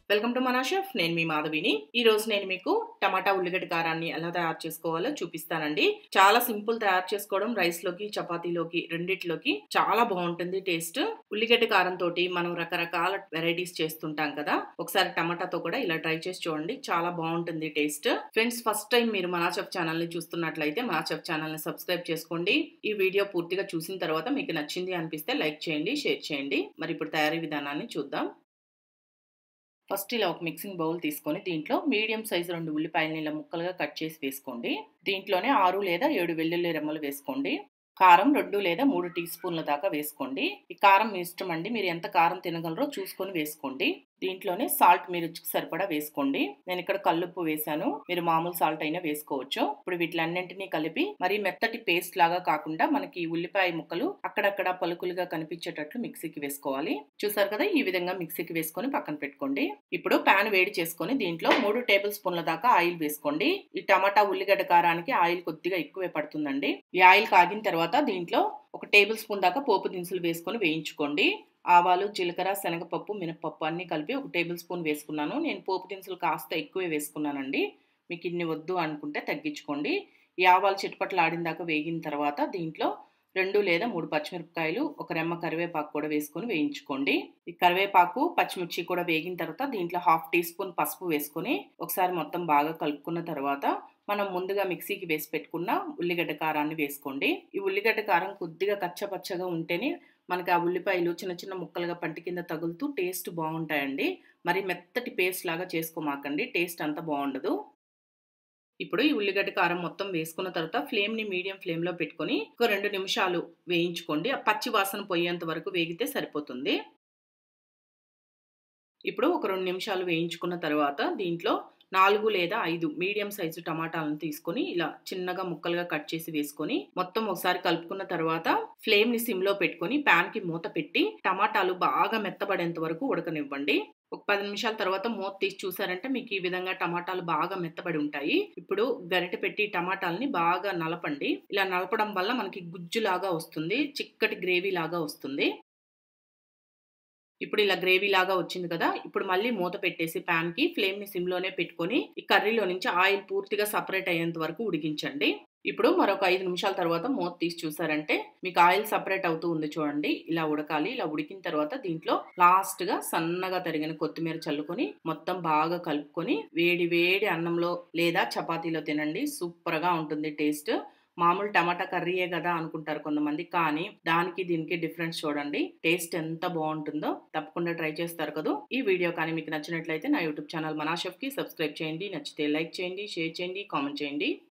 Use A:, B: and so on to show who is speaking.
A: welcome to మనా chef నేను మీ మాధవిని ఈ రోజు నేను మీకు టమాటా ఉల్లిగడ్డ కారాన్ని ఎలా తయారు చేసుకోవాలో చూపిస్తానండి చాలా సింపుల్ తయారు చేసుకోవడం రైస్ లోకి చపాతీలోకి రెండిట్లోకి చాలా బాగుంటుంది టేస్ట్ ఉల్లిగడ్డ కారం తోటి మనం రకరకాల వెరైటీస్ చేస్తుంటాం కదా ఒకసారి టమాటాతో కూడా ఇలా ట్రై చేసి చూడండి చాలా బాగుంటుంది టేస్ట్ ఫ్రెండ్స్ ఫస్ట్ టైం మీరు మనా షెఫ్ ఛానల్ ని చూస్తున్నట్లయితే మనా షెఫ్ ఛానల్ ని సబ్స్క్రైబ్ చేసుకోండి ఈ వీడియో పూర్తిగా చూసిన తర్వాత మీకు నచ్చింది అనిపిస్తే లైక్ చేయండి షేర్ చేయండి మరి ఇప్పుడు తయారీ విధానాన్ని చూద్దాం ఫస్ట్ ఇలా ఒక మిక్సింగ్ బౌల్ తీసుకొని దీంట్లో మీడియం సైజు రెండు ఉల్లిపాయలని ఇలా ముక్కలుగా కట్ చేసి వేసుకోండి దీంట్లోనే ఆరు లేదా ఏడు వెల్లుల్లి రెమ్మలు వేసుకోండి కారం రెండు లేదా మూడు టీ స్పూన్ల దాకా వేసుకోండి ఈ కారం మీ ఇష్టం అండి మీరు ఎంత కారం తినగలరో చూసుకొని వేసుకోండి దీంట్లోనే సాల్ట్ మీరు రుచికి సరిపడా వేసుకోండి నేను ఇక్కడ కల్లుప్పు వేసాను మీరు మామూలు సాల్ట్ అయినా వేసుకోవచ్చు ఇప్పుడు వీటిలన్నింటినీ కలిపి మరి మెత్తటి పేస్ట్ లాగా కాకుండా మనకి ఉల్లిపాయ ముక్కలు అక్కడక్కడ పలుకులుగా కనిపించేటట్లు మిక్సీకి వేసుకోవాలి చూసారు కదా ఈ విధంగా మిక్సీకి వేసుకొని పక్కన పెట్టుకోండి ఇప్పుడు ప్యాన్ వేడి చేసుకొని దీంట్లో మూడు టేబుల్ స్పూన్ల దాకా ఆయిల్ వేసుకోండి ఈ టమాటా ఉల్లిగడ్డ కారానికి ఆయిల్ కొద్దిగా ఎక్కువే పడుతుందండి ఈ ఆయిల్ కాగిన తర్వాత దీంట్లో ఒక టేబుల్ స్పూన్ దాకా పోపు దినుసులు వేసుకొని వేయించుకోండి ఆవాలు జీలకర్ర శనగపప్పు మినపప్పు అన్నీ కలిపి ఒక టేబుల్ స్పూన్ వేసుకున్నాను నేను పోపు దినుసులు కాస్త ఎక్కువే వేసుకున్నానండి మీకు ఇన్ని వద్దు అనుకుంటే తగ్గించుకోండి ఈ ఆవాలు చిట్పట్లు ఆడిన దాకా వేగిన తర్వాత దీంట్లో రెండు లేదా మూడు పచ్చిమిరపకాయలు ఒక రెమ్మ కరివేపాకు కూడా వేసుకొని వేయించుకోండి ఈ కరివేపాకు పచ్చిమిర్చి కూడా వేగిన తర్వాత దీంట్లో హాఫ్ టీ స్పూన్ పసుపు వేసుకొని ఒకసారి మొత్తం బాగా కలుపుకున్న తర్వాత మనం ముందుగా మిక్సీకి వేసి పెట్టుకున్న ఉల్లిగడ్డ కారాన్ని వేసుకోండి ఈ ఉల్లిగడ్డ కారం కొద్దిగా కచ్చపచ్చగా ఉంటేనే మనకి ఆ ఉల్లిపాయలు చిన్న చిన్న ముక్కలుగా పంటి కింద తగులుతూ టేస్ట్ బాగుంటాయండి మరి మెత్తటి పేస్ట్ లాగా చేసుకోమాకండి టేస్ట్ అంత బాగుండదు ఇప్పుడు ఈ ఉల్లిగడ్డ కారం మొత్తం వేసుకున్న తర్వాత ఫ్లేమ్ని మీడియం ఫ్లేమ్లో పెట్టుకొని ఒక రెండు నిమిషాలు వేయించుకోండి ఆ పచ్చి వాసన పోయేంత వరకు వేగితే సరిపోతుంది ఇప్పుడు ఒక రెండు నిమిషాలు వేయించుకున్న తర్వాత దీంట్లో నాలుగు లేదా ఐదు మీడియం సైజు టమాటాలను తీసుకొని ఇలా చిన్నగా ముక్కలుగా కట్ చేసి వేసుకొని మొత్తం ఒకసారి కలుపుకున్న తర్వాత ఫ్లేమ్ ని సిమ్ లో పెట్టుకొని ప్యాన్ కి మూత పెట్టి టమాటాలు బాగా మెత్తబడేంత వరకు ఉడకనివ్వండి ఒక పది నిమిషాల తర్వాత మూత తీసి చూసారంటే మీకు ఈ విధంగా టమాటాలు బాగా మెత్తబడి ఉంటాయి ఇప్పుడు గరిటె పెట్టి టమాటాలని బాగా నలపండి ఇలా నలపడం వల్ల మనకి గుజ్జు లాగా వస్తుంది చిక్కటి గ్రేవీ లాగా వస్తుంది ఇప్పుడు ఇలా గ్రేవీ లాగా వచ్చింది కదా ఇప్పుడు మళ్ళీ మూత పెట్టేసి ప్యాన్ కి ఫ్లేమ్ ని సిమ్ లోనే పెట్టుకొని ఈ కర్రీలో నుంచి ఆయిల్ పూర్తిగా సపరేట్ అయ్యేంత వరకు ఉడికించండి ఇప్పుడు మరొక ఐదు నిమిషాల తర్వాత మూత తీసి చూసారంటే మీకు ఆయిల్ సపరేట్ అవుతూ ఉంది చూడండి ఇలా ఉడకాలి ఇలా ఉడికిన తర్వాత దీంట్లో లాస్ట్ గా సన్నగా తరిగిన కొత్తిమీర చల్లుకొని మొత్తం బాగా కలుపుకొని వేడి వేడి అన్నంలో లేదా చపాతీలో తినండి సూపర్ గా ఉంటుంది టేస్ట్ మామూలు టమాటా కర్రీయే కదా అనుకుంటారు కొంతమంది కానీ దానికి దీనికి డిఫరెన్స్ చూడండి టేస్ట్ ఎంత బాగుంటుందో తప్పకుండా ట్రై చేస్తారు కదా ఈ వీడియో కానీ మీకు నచ్చినట్లయితే నా యూట్యూబ్ ఛానల్ మనాషెఫ్ కి సబ్స్క్రైబ్ చేయండి నచ్చితే లైక్ చేయండి షేర్ చేయండి కామెంట్ చేయండి